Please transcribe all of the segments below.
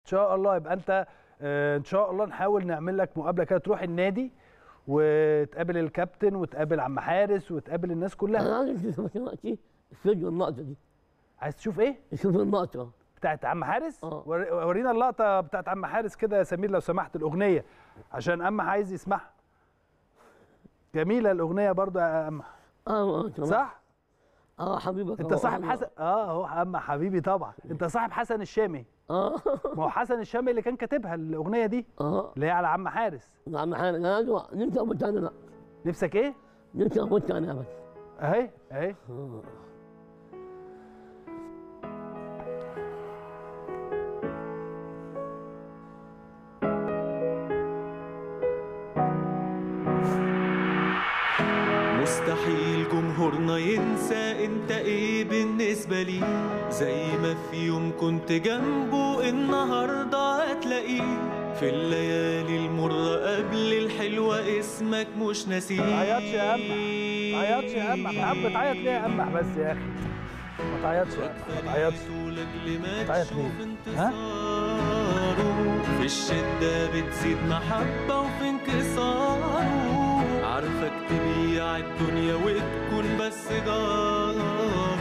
شاء الله يبقى انت آه، ان شاء الله نحاول نعمل لك مقابله كده تروح النادي وتقابل الكابتن وتقابل عم حارس وتقابل الناس كلها انا عايز اشوف دلوقتي الفيديو النقطه دي عايز تشوف ايه اشوف النقطه بتاعت عم حارس آه. ور- ورينا اللقطه بتاعت عم حارس كده يا سمير لو سمحت الاغنيه عشان اما عايز يسمعها جميله الاغنيه برضو يا اما اه اه تمام. صح اه حبيبك انت آه، صاحب آه. حسن اه هو اما حبيبي طبعا انت صاحب حسن الشامي اه ما هو حسن الشامي اللي كان كاتبها الاغنيه دي اه اللي هي على عم حارس عم حالك انا عايز نمسك ابو تاني لا نفسك ايه نمسك ابو تاني بس اهي اهي آه. مستحيل جمهورنا ينسى انت ايه بالنسبة لي زي ما في يوم كنت جنبه النهاردة هتلاقيه في الليالي المرة قبل الحلوة اسمك مش ناسيه ما تعيطش يا أمح. ما تعيطش يا أمح يا عم بتعيط ليه يا أمح بس يا أخي ما تعيطش يا أمح ما تعيطش تعيط ليه؟ ها؟ في الشدة بتزيد محبة وفي انكساره عارفك تبيع الدنيا وتكون بس جاره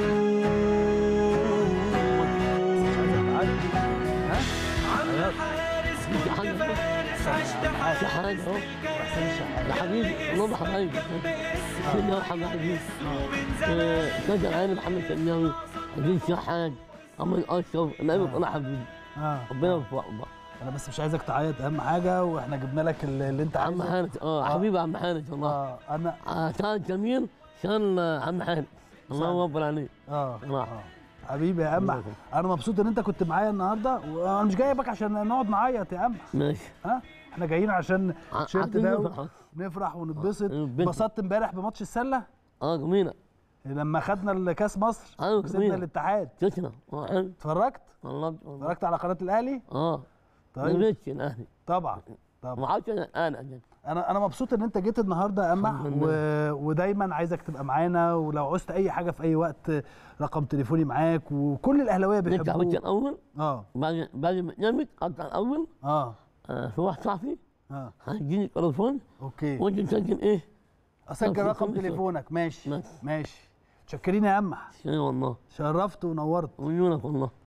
ها؟ عم حارس كنت فارس عشت في حاجه اهو يا حبيبي والله حبايبي الدنيا يرحم حبيبي كذا العين محمد سناوي عزيز شحات عمل اشرف امام طلع حبيبي اه ربنا يوفقه بقى انا بس مش عايزك تعيط اهم حاجه واحنا جبنا لك اللي اللي انت عم عايزه حارس اه حبيبي عم حارس والله اه انا آه، كان جميل كان آه، عم حارس الله اكبر عليه اه الله. اه حبيبي يا امح انا مبسوط ان انت كنت معايا النهارده وانا مش جايبك عشان نقعد نعيط يا امح ماشي ها احنا جايين عشان ع- التيشيرت عايزين ده نفرح. نفرح ونتبسط البنت. انبسطت امبارح بماتش السله اه جميلة لما خدنا الكاس مصر أيوة، كسبنا جميلة. الاتحاد تسلم اه حلو. اتفرجت والله والله اتفرجت على قناه الاهلي اه طيب نبيتش الاهلي طبعا طبعا ما عادش انا انا انا انا مبسوط ان انت جيت النهارده يا امح الحمد و... ودايما عايزك تبقى معانا ولو عوزت اي حاجه في اي وقت رقم تليفوني معاك وكل الاهلاويه نرجع بس بيحبوك الاول اه بعد بعد ما نمت اطلع الاول اه آه، في واحد صاحبي اه هيجيني تليفون اوكي وانت مسجل ايه؟ اسجل طب رقم خمسة. تليفونك ماشي ماشي. ماشي متشكرين يا امح شيء والله شرفت ونورت عيونك والله